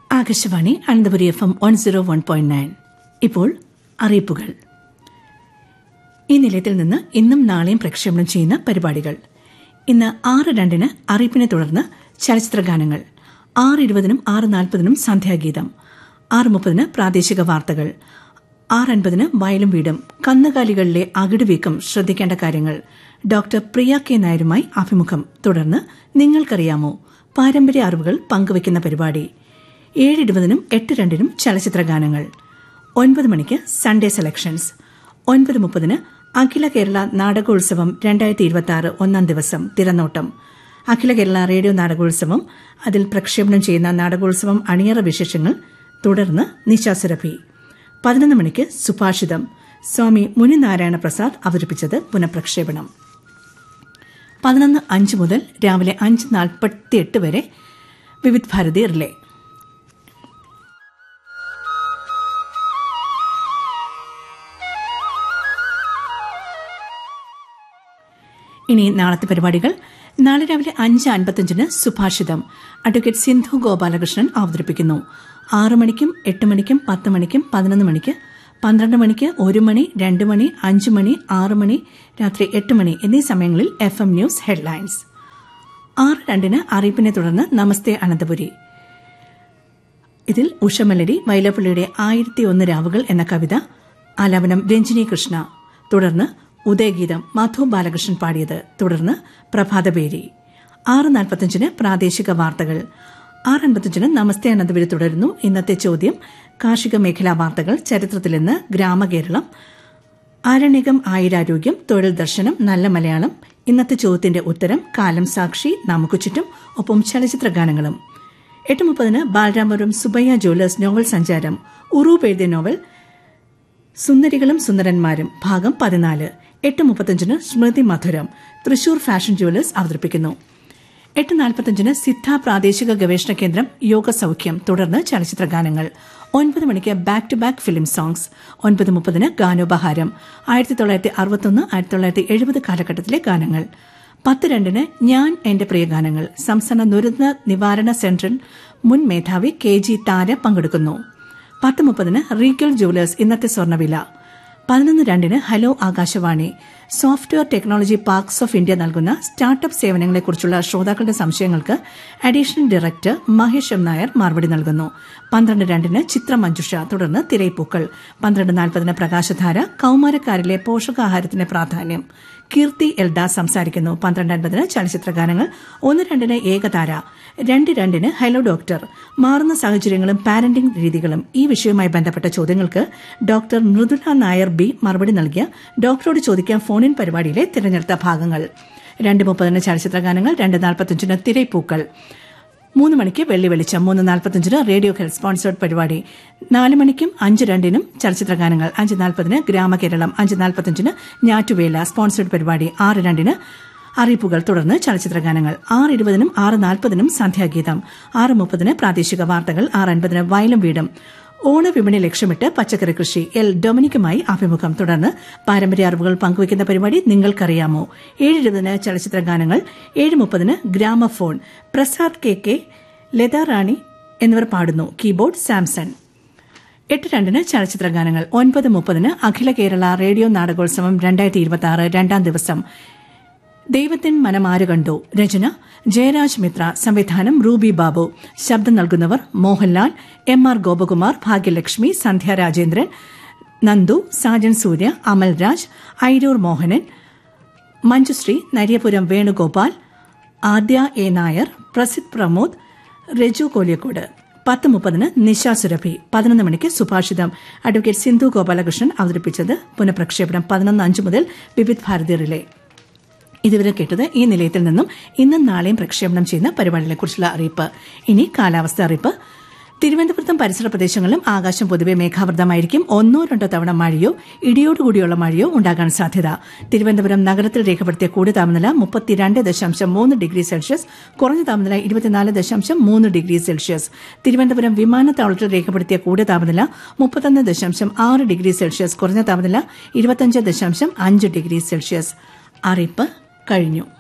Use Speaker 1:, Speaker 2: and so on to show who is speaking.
Speaker 1: Akashvani Ananthapuri F M one zero one point nine ഇപ്പോൾ അറിയിപ്പുകൾ ഈ നിലയത്തിൽ നിന്ന് ഇന്നും നാളെയും പ്രക്ഷേപണം ചെയ്യുന്ന പരിപാടികൾ ഇന്ന് ആറ് രണ്ടിന് അറിയിപ്പിനെ തുടർന്ന് ചലച്ചിത്ര ഗാനങ്ങൾ ആറ് ഇരുപതിനും ആറ് നാൽപ്പതിനും സന്ധ്യാഗീതം ആറ് മുപ്പതിന് പ്രാദേശിക വാർത്തകൾ ആറ് അൻപതിന് വയലും വീടും കന്നുകാലികളിലെ അകിടുവീക്കം ശ്രദ്ധിക്കേണ്ട കാര്യങ്ങൾ ഡോക്ടർ പ്രിയ കെ നായരുമായി അഭിമുഖം തുടർന്ന് നിങ്ങൾക്കറിയാമോ പാരമ്പര്യ അറിവുകൾ പങ്കുവയ്ക്കുന്ന പരിപാടി ഏഴ് ഇരുപതിനും എട്ട് രണ്ടിനും ചലച്ചിത്ര ഗാനങ്ങൾ ഒൻപത് മണിക്ക് സൺഡേ സെലക്ഷൻസ് ഒൻപത് മുപ്പതിന് അഖില കേരള നാടകോത്സവം രണ്ടായിരത്തി ഇരുപത്തി ആറ് ഒന്നാം ദിവസം തിരനോട്ടം അഖില കേരള റേഡിയോ നാടകോത്സവം അതിൽ പ്രക്ഷേപണം ചെയ്യുന്ന നാടകോത്സവം അണിയറ വിശേഷങ്ങൾ തുടർന്ന് നിശാസുരഭി പതിനൊന്ന് മണിക്ക് സുഭാഷിതം സ്വാമി മുനിനാരായണ പ്രസാദ് അവതരിപ്പിച്ചത് പുനഃപ്രക്ഷേപണം പതിനൊന്ന് അഞ്ച് മുതൽ രാവിലെ അഞ്ച് നാൽപ്പത്തിയെട്ട് വരെ വിവിധ് ഭാരതി റിലേ ഇനി നാളത്തെ പരിപാടികൾ നാളെ രാവിലെ അഞ്ച് അൻപത്തിയഞ്ചിന് സുഭാഷിതം അഡ്വക്കേറ്റ് സിന്ധു ഗോപാലകൃഷ്ണൻ അവതരിപ്പിക്കുന്നു ആറ് മണിക്കും എട്ട് മണിക്കും പത്ത് മണിക്കും പതിനൊന്ന് മണിക്ക് പന്ത്രണ്ട് മണിക്ക് ഒരു മണി രണ്ട് മണി അഞ്ച് മണി ആറ് മണി രാത്രി എട്ട് മണി എന്നീ സമയങ്ങളിൽ എഫ് എം ന്യൂസ് ഹെഡ്ലൈൻസ് ആറ് രണ്ടിന് അറിയിപ്പിനെ തുടർന്ന് നമസ്തേ അനന്തപുരി ഇതിൽ ഉഷമലരി വൈലപ്പള്ളിയുടെ ആയിരത്തി ഒന്ന് രാവുകൾ എന്ന കവിത ആലാപനം രഞ്ജിനി കൃഷ്ണ തുടർന്ന് ഉദയഗീതം മധു ബാലകൃഷ്ണൻ പാടിയത് തുടർന്ന് പ്രഭാതപേരി ആറ് നാൽപ്പത്തഞ്ചിന് പ്രാദേശിക വാർത്തകൾ ആറ് അൻപത്തഞ്ചിന് നമസ്തേ അനന്തപുരി തുടരുന്നു ഇന്നത്തെ ചോദ്യം കാർഷിക മേഖലാ വാർത്തകൾ ചരിത്രത്തിൽ നിന്ന് ഗ്രാമകേരളം ആരണ്യകം ആയുരാരോഗ്യം തൊഴിൽ ദർശനം നല്ല മലയാളം ഇന്നത്തെ ചോദ്യത്തിന്റെ ഉത്തരം കാലം സാക്ഷി നമുക്ക് ചുറ്റും ഒപ്പം ചലച്ചിത്ര ഗാനങ്ങളും എട്ട് മുപ്പതിന് ബാലരാമപുരം സുബയ്യ ജ്വല്ലേഴ്സ് നോവൽ സഞ്ചാരം ഉറൂപ്പ് എഴുതിയ നോവൽ സുന്ദരികളും സുന്ദരന്മാരും ഭാഗം പതിനാല് എട്ട് മുപ്പത്തഞ്ചിന് സ്മൃതി മധുരം തൃശൂർ ഫാഷൻ ജുവലേഴ്സ് അവതരിപ്പിക്കുന്നു എട്ട് നാൽപ്പത്തഞ്ചിന് സിദ്ധ പ്രാദേശിക ഗവേഷണ കേന്ദ്രം യോഗ സൌഖ്യം തുടർന്ന് ചലച്ചിത്ര ഗാനങ്ങൾ ഒൻപത് മണിക്ക് back to back film songs ഒൻപത് മുപ്പതിന് ഗാനോപഹാരം ആയിരത്തി തൊള്ളായിരത്തി അറുപത്തൊന്ന് ആയിരത്തി തൊള്ളായിരത്തി എഴുപത് കാലഘട്ടത്തിലെ ഗാനങ്ങൾ പത്ത് രണ്ടിന് ഞാൻ എന്റെ പ്രിയ ഗാനങ്ങൾ സംസ്ഥാന ദുരന്ത നിവാരണ സെന്ററിൽ മുൻ മേധാവി കെ ജി താര പങ്കെടുക്കുന്നു പത്ത് മുപ്പതിന് റീഗൽ ജുവലേഴ്സ് ഇന്നത്തെ സ്വർണ്ണവില പതിനൊന്ന് രണ്ടിന് hello Akashvani software technology parks of India നൽകുന്ന സ്റ്റാർട്ടപ്പ് സേവനങ്ങളെക്കുറിച്ചുള്ള ശ്രോതാക്കളുടെ സംശയങ്ങൾക്ക് additional director Mahesh M Nair മറുപടി നൽകുന്നു പന്ത്രണ്ട് രണ്ടിന് ചിത്രമഞ്ജുഷ തുടർന്ന് തിരയിപ്പൂക്കൾ പന്ത്രണ്ട് നാൽപ്പതിന് പ്രകാശധാര കൌമാരക്കാരിലെ പോഷകാഹാരത്തിന്റെ പ്രാധാന്യം കീർത്തി എൽദാസ് സംസാരിക്കുന്നു പന്ത്രണ്ട് അൻപതിന് ചലച്ചിത്ര ഗാനങ്ങൾ ഒന്ന് രണ്ടിന് ഏകതാര രണ്ട് രണ്ടിന് ഹലോ ഡോക്ടർ മാറുന്ന സാഹചര്യങ്ങളും പാരന്റിംഗ് രീതികളും ഈ വിഷയവുമായി ബന്ധപ്പെട്ട ചോദ്യങ്ങൾക്ക് ഡോക്ടർ മൃദുല നായർ ബി മറുപടി നൽകിയ ഡോക്ടറോട് ചോദിക്കാൻ ഫോണിൻ പരിപാടിയിലെ തിരഞ്ഞെടുത്ത ഭാഗങ്ങൾ രണ്ട് മുപ്പതിന് ചലച്ചിത്ര ഗാനങ്ങൾ രണ്ട് നാൽപ്പത്തിയഞ്ചിന് തിരൈപ്പൂക്കൾ മൂന്ന് മണിക്ക് വെള്ളി വെളിച്ചം മൂന്ന് നാൽപ്പത്തിയഞ്ചിന് റേഡിയോ ഹെൽത്ത് സ്പോൺസേർഡ് പരിപാടി നാല് മണിക്കും അഞ്ച് രണ്ടിനും ചലച്ചിത്ര ഗാനങ്ങൾ അഞ്ച് നാൽപ്പതിന് ഗ്രാമകേരളം അഞ്ച് നാൽപ്പത്തിയഞ്ചിന് ഞാറ്റുവേല സ്പോൺസേർഡ് പരിപാടി ആറ് രണ്ടിന് അറിയിപ്പുകൾ തുടർന്ന് ചലച്ചിത്ര ഗാനങ്ങൾ ആറ് ഇരുപതിനും ആറ് നാൽപ്പതിനും സന്ധ്യാഗീതം ആറ് മുപ്പതിന് പ്രാദേശിക വാർത്തകൾ ആറ് അൻപതിന് വയലും വീടും ഓണവിപണി ലക്ഷ്യമിട്ട് പച്ചക്കറി കൃഷി എൽ ഡൊമിനിക്കുമായി അഭിമുഖം തുടർന്ന് പാരമ്പര്യ അറിവുകൾ പങ്കുവയ്ക്കുന്ന പരിപാടി നിങ്ങൾക്കറിയാമോ ഏഴ് ഇരുപതിന് ചലച്ചിത്ര ഗാനങ്ങൾ ഏഴ് മുപ്പതിന് gramophone Prasad K K Latha Rani എന്നിവർ പാടുന്നു കീബോർഡ് സാംസൺ എട്ട് രണ്ടിന് ചലച്ചിത്ര ഗാനങ്ങൾ ഒൻപത് മുപ്പതിന് അഖില കേരള റേഡിയോ നാടകോത്സവം രണ്ടായിരത്തി ഇരുപത്തി ആറ് രണ്ടാം ദിവസം ദൈവത്തിൻ മനമാര് കണ്ടു രചന ജയരാജ് മിത്ര സംവിധാനം റൂബി ബാബു ശബ്ദം നൽകുന്നവർ Mohanlal M R Gopakumar Bhagyalakshmi Sandhya Rajendran Nandu Sajan Surya Amalraj Airoor Mohanan Manjushree Nariyapuram Venugopal Adya A Nair Prasid Pramod Raju Koliyakode പത്ത് മുപ്പതിന് നിശ സുരഭി പതിനൊന്ന് മണിക്ക് സുഭാഷിതം അഡ്വക്കേറ്റ് സിന്ധു ഗോപാലകൃഷ്ണൻ അവതരിപ്പിച്ചത് പുനഃപ്രക്ഷേപണം പതിനൊന്ന് അഞ്ച് മുതൽ വിവിധ് ഭാരതി റിലേ ഇതുവരെ കേട്ടത് ഈ നിലയത്തിൽ നിന്നും ഇന്നും നാളെയും പ്രക്ഷേപണം ചെയ്യുന്ന പരിപാടികളെക്കുറിച്ചുള്ള അറിയിപ്പ് ഇനി കാലാവസ്ഥ അറിയിപ്പ് തിരുവനന്തപുരത്തും പരിസര പ്രദേശങ്ങളിലും ആകാശം പൊതുവെ മേഘാവൃതമായിരിക്കും ഒന്നോ രണ്ടോ തവണ മഴയോ ഇടിയോടുകൂടിയുള്ള മഴയോ ഉണ്ടാകാൻ സാധ്യത തിരുവനന്തപുരം നഗരത്തിൽ രേഖപ്പെടുത്തിയ കൂടിയ താപനില മുപ്പത്തിരണ്ട് ദശാംശം മൂന്ന് ഡിഗ്രി സെൽഷ്യസ് കുറഞ്ഞ താപനില ഇരുപത്തിനാല് ദശാംശം മൂന്ന് ഡിഗ്രി സെൽഷ്യസ് തിരുവനന്തപുരം വിമാനത്താവളത്തിൽ രേഖപ്പെടുത്തിയ കൂടിയ താപനില മുപ്പത്തൊന്ന് ദശാംശം ആറ് ഡിഗ്രി സെൽഷ്യസ് കുറഞ്ഞ താപനില ഇരുപത്തിയഞ്ച് ദശാംശം അഞ്ച് ഡിഗ്രി സെൽഷ്യസ് അറിയിപ്പ് കഴിഞ്ഞു